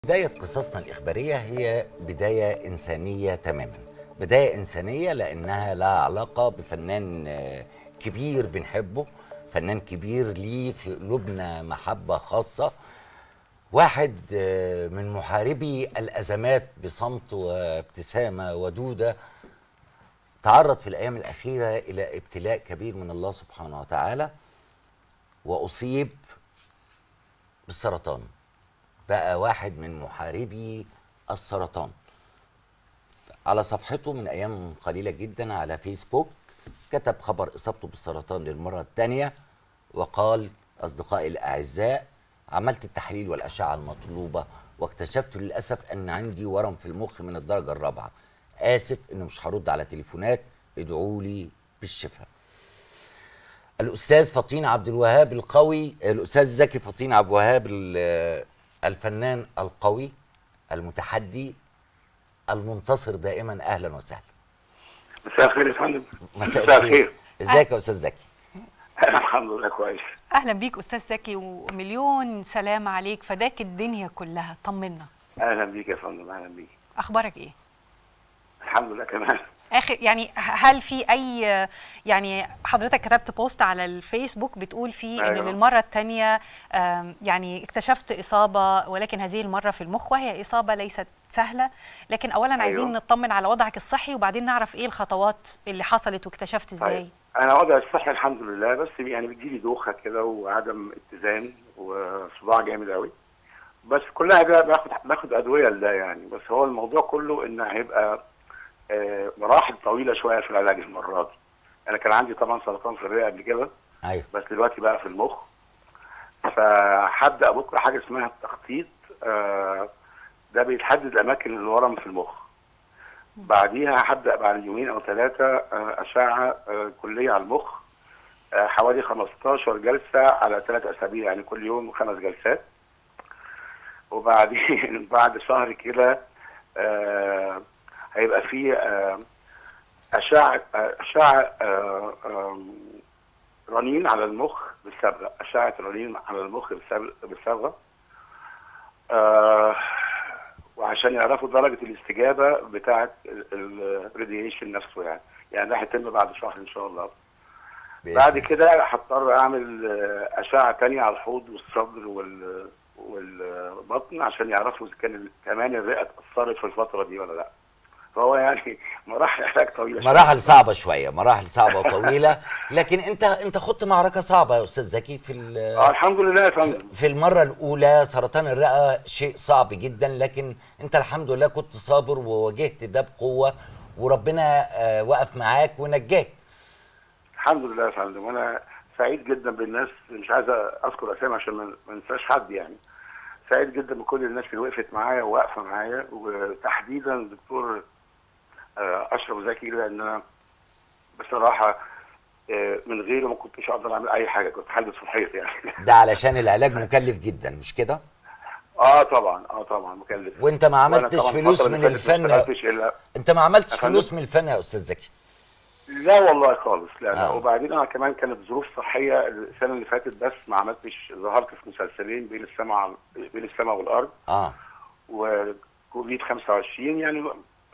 بداية قصصنا الإخبارية هي بداية إنسانية تماما بداية إنسانية لأنها لها علاقة بفنان آه، كبير بنحبه فنان كبير ليه في قلوبنا محبة خاصة واحد آه، من محاربي الأزمات بصمت وابتسامة ودودة تعرض في الأيام الأخيرة إلى ابتلاء كبير من الله سبحانه وتعالى وأصيب بالسرطان بقى واحد من محاربي السرطان على صفحته من أيام قليلة جدا على فيسبوك كتب خبر إصابته بالسرطان للمرة الثانية وقال أصدقائي الأعزاء عملت التحليل والأشعة المطلوبة واكتشفت للأسف أن عندي ورم في المخ من الدرجة الرابعة آسف إنه مش هرد على تليفونات ادعوا لي بالشفاء الأستاذ فطين عبد الوهاب القوي الأستاذ زكي فطين عبد الوهاب ال- الفنان القوي المتحدي المنتصر دائما أهلا وسهلا مساء الخير يا فندم مساء الخير ازيك يا أستاذ زكي الحمد لله كويس اهلا بيك استاذ زكي ومليون سلام عليك فداك الدنيا كلها طمنا اهلا بيك يا فندم اهلا بيك اخبارك ايه الحمد لله كمان اخر يعني هل في اي يعني حضرتك كتبت بوست على الفيسبوك بتقول فيه ان أيوة. للمره الثانيه يعني اكتشفت اصابه ولكن هذه المره في المخ وهي اصابه ليست سهله لكن اولا عايزين أيوة. نطمن على وضعك الصحي وبعدين نعرف ايه الخطوات اللي حصلت واكتشفت ازاي طيب انا وضعي الصحي الحمد لله بس يعني بتجيلي دوخه كده وعدم اتزان وصداع جامد قوي بس كلها بقى باخد باخد ادويه لده يعني بس هو الموضوع كله ان هيبقى آه، مراحل طويله شويه في العلاج المره دي انا كان عندي طبعا سرطان في الرئه قبل كده أيوه بس دلوقتي بقى في المخ فهبدا بكره حاجه اسمها التخطيط آه، ده بيتحدد اماكن الورم في المخ بعديها هبدا بعد يومين او ثلاثه آه، اشعه آه، كليه على المخ آه، حوالي 15 جلسه على ثلاث اسابيع يعني كل يوم خمس جلسات وبعدين بعد شهر كده آه، هيبقى في آه، اشعه آه، اشعه آه، آم، رنين على المخ بالصبغه اشعه رنين على المخ بالصبغ- بالصبغه آه وعشان يعرفوا درجه الاستجابه بتاعه الراديشن نفسه يعني يعني ده هيتم بعد شهر ان شاء الله بإذن بعد الله. كده هضطر اعمل آه، اشعه تانية على الحوض والصدر وال والبطن عشان يعرفوا اذا كان كمان الرئه اتاثرت في الفتره دي ولا لا فهو يعني مراحل علاج طويله شوية. مراحل صعبة شوية مراحل صعبة وطويلة لكن أنت أنت خضت معركة صعبة يا أستاذ زكي في ال- اه الحمد لله يا فندم في المرة الأولى سرطان الرئة شيء صعب جدا لكن أنت الحمد لله كنت صابر وواجهت ده بقوة وربنا آه، وقف معاك ونجاك الحمد لله يا فندم وانا سعيد جدا بالناس مش عايز اذكر اسامي عشان ما ما انساش حد يعني سعيد جدا بكل الناس اللي وقفت معايا وواقفه معايا وتحديدا الدكتور آه، اشرف زكي لان انا بصراحه آه، من غيره ما كنتش اقدر اعمل اي حاجه كنت حالبس في الحيط يعني ده علشان العلاج مكلف جدا مش كده؟ اه طبعا اه طبعا مكلف وانت ما وأنا عملتش طبعاً فلوس الفترة من اللي فاتت ما الفن اشتغلتش الا انت ما عملتش أفندم؟ فلوس من الفن يا استاذ زكي لا والله خالص لا لا آه. وبعدين انا كمان كانت ظروف صحيه السنه اللي فاتت بس ما عملتش ظهرت في مسلسلين بين السماء بين السماء والارض اه وكوفيد 25 يعني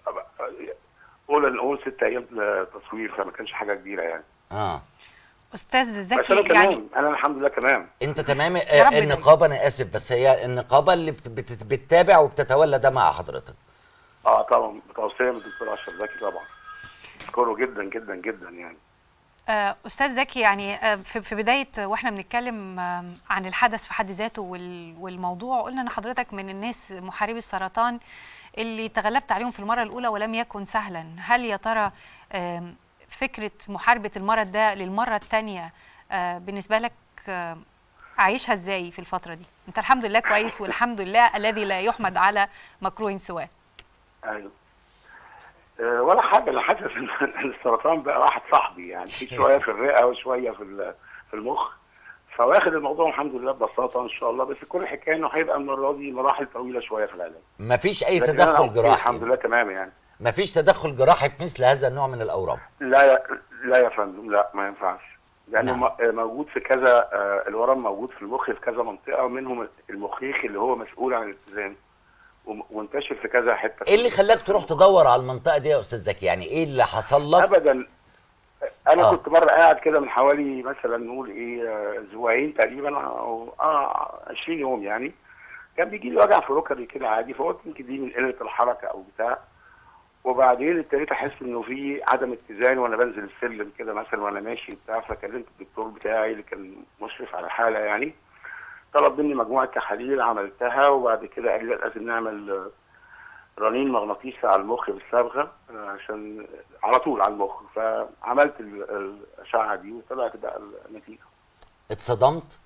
قول نقول ست ايام تصوير فما كانش حاجه كبيره يعني اه استاذ بس انا زكي تمام يعني انا الحمد لله تمام انت تمام يا رب آه النقابه انا اسف بس هي النقابه اللي بت- بت- بتتابع وبتتولى ده مع حضرتك اه طبعا بتوصيه من الدكتور اشرف زكي طبعا اشكره جدا جدا جدا يعني آه، استاذ زكي يعني آه، في في بدايه واحنا بنتكلم آه، عن الحدث في حد ذاته وال- والموضوع قلنا ان حضرتك من الناس محاربي السرطان اللي تغلبت عليهم في المره الاولى ولم يكن سهلا هل يا ترى آم، فكره محاربه المرض ده للمره الثانيه بالنسبه لك آه، عايشها ازاي في الفتره دي انت الحمد لله كويس والحمد لله الذي لا يحمد على مكروه سواه ايوه آه، ولا حاجه انا حاسس ان إن السرطان بقى واحد صاحبي يعني في شويه في الرئه وشويه في ال- في المخ فواخد الموضوع الحمد لله ببساطه ان شاء الله بس كل الحكايه انه هيبقى المره دي مراحل طويله شويه في العلاج مفيش اي لكن أنا تدخل أوكي جراحي الحمد لله تمام يعني مفيش تدخل جراحي في مثل هذا النوع من الاورام لا يا لا يا فندم لا ما ينفعش لانه نعم. م- موجود في كذا آه، الورم موجود في المخ في كذا منطقه منهم المخيخ اللي هو مسؤول عن الاتزان ومنتشر في كذا حته ايه اللي خلاك تروح تدور على المنطقه دي يا استاذ زكي يعني ايه اللي حصل لك ابدا انا آه. آه. كنت مره قاعد كده من حوالي مثلا نقول ايه آه، اسبوعين تقريبا او اه 20 يوم يعني كان بيجي لي وجع في ركبي كده عادي فقلت يمكن دي من قله الحركه او بتاع وبعدين ابتديت احس انه في عدم اتزان وانا بنزل السلم كده مثلا وانا ماشي بتاع فكلمت الدكتور بتاعي اللي كان مشرف على الحاله يعني طلب مني مجموعه تحاليل عملتها وبعد كده قال لي لا، لازم نعمل آه، رنين مغناطيسي على المخ بالصبغه آه، عشان على طول على المخ فعملت ال- الاشعه دي وطلعت بقى النتيجه اتصدمت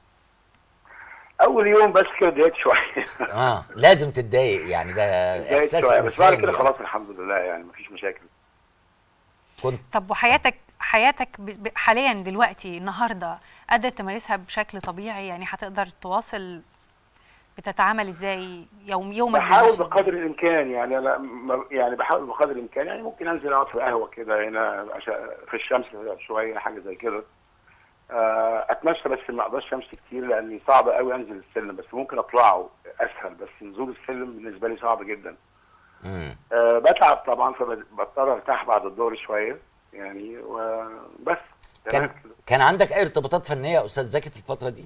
اول يوم بس كده اتضايقت شويه اه لازم تتضايق يعني ده اتضايقت احساس شويه بس بعد إنساني كده يعني. خلاص الحمد لله يعني مفيش مشاكل كنت طب وحياتك حياتك ب- ب- حاليا دلوقتي النهارده قادر تمارسها بشكل طبيعي يعني هتقدر تواصل بتتعامل ازاي يوم يومك بحاول بيمشي بقدر الامكان يعني انا م- يعني بحاول بقدر الامكان يعني ممكن انزل اقعد في قهوه كده هنا عشان في الشمس شويه حاجه زي كده آه، اتمشى بس ما اقدرش امشي كتير لاني صعب قوي انزل السلم بس ممكن اطلعه اسهل بس نزول السلم بالنسبه لي صعب جدا مم. أه بتعب طبعا فبضطر ارتاح بعد الظهر شويه يعني وبس كان تمام كده. كان عندك اي ارتباطات فنيه يا استاذ زكي في الفتره دي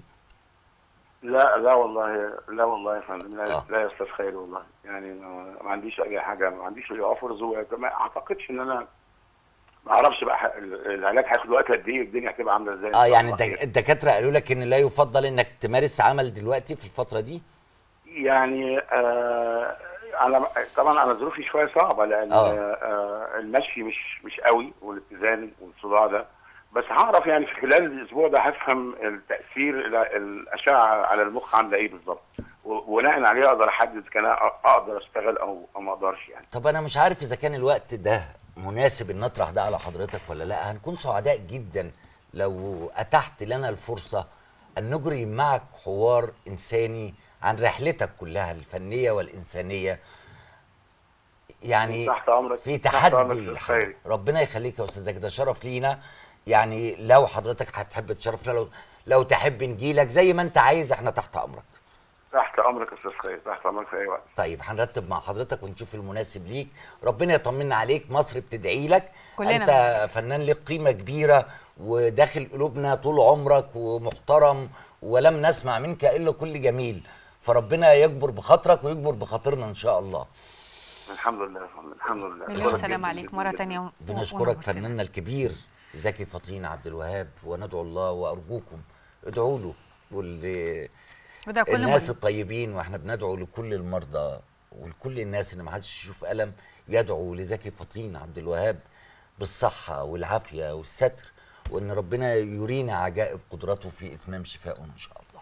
لا لا والله لا والله يا فندم لا, آه. لا يا استاذ خير والله يعني ما ما عنديش اي حاجه ما عنديش اي اوفرز وما اعتقدش ان انا ما اعرفش بقى ح- العلاج هياخد وقت قد ايه الدنيا هتبقى عامله ازاي إن اه شاء يعني الله. الدك- الدكاتره قالوا لك ان لا يفضل انك تمارس عمل دلوقتي في الفتره دي يعني آه انا طبعا انا ظروفي شويه صعبه لان آه. آه. آه المشي مش مش قوي والاتزان والصداع ده بس هعرف يعني في خلال الاسبوع ده هفهم التاثير ال- الاشعه على المخ عامله ايه بالظبط و- وبناء عليه اقدر احدد كان اقدر اشتغل او او ما اقدرش يعني طب انا مش عارف اذا كان الوقت ده مناسب ان نطرح ده على حضرتك ولا لا هنكون سعداء جدا لو اتحت لنا الفرصه ان نجري معك حوار انساني عن رحلتك كلها الفنيه والانسانيه يعني تحت امرك في تحت أمرك تحدي يا الحقيقة. خيري. ربنا يخليك يا استاذ زكي ده شرف لينا يعني لو حضرتك هتحب تشرفنا لو لو تحب نجيلك زي ما انت عايز احنا تحت امرك تحت امرك يا استاذ خير تحت امرك في اي وقت طيب هنرتب مع حضرتك ونشوف المناسب ليك ربنا يطمنا عليك مصر بتدعي لك كلنا انت فنان لك قيمه كبيره وداخل قلوبنا طول عمرك ومحترم ولم نسمع منك الا كل جميل فربنا يجبر بخاطرك ويجبر بخاطرنا ان شاء الله الحمد لله يا فندم الحمد لله مليون أشكرك سلام جداً عليك جداً مره جداً. تانية و- بنشكرك ونورتنا. فناننا الكبير زكي فطين عبد الوهاب وندعو الله وارجوكم ادعوا له وال وده كل الناس مرة. الطيبين واحنا بندعو لكل المرضى ولكل الناس اللي ما حدش يشوف الم يدعو لزكي فطين عبد الوهاب بالصحه والعافيه والستر وان ربنا يرينا عجائب قدرته في اتمام شفائه ان شاء الله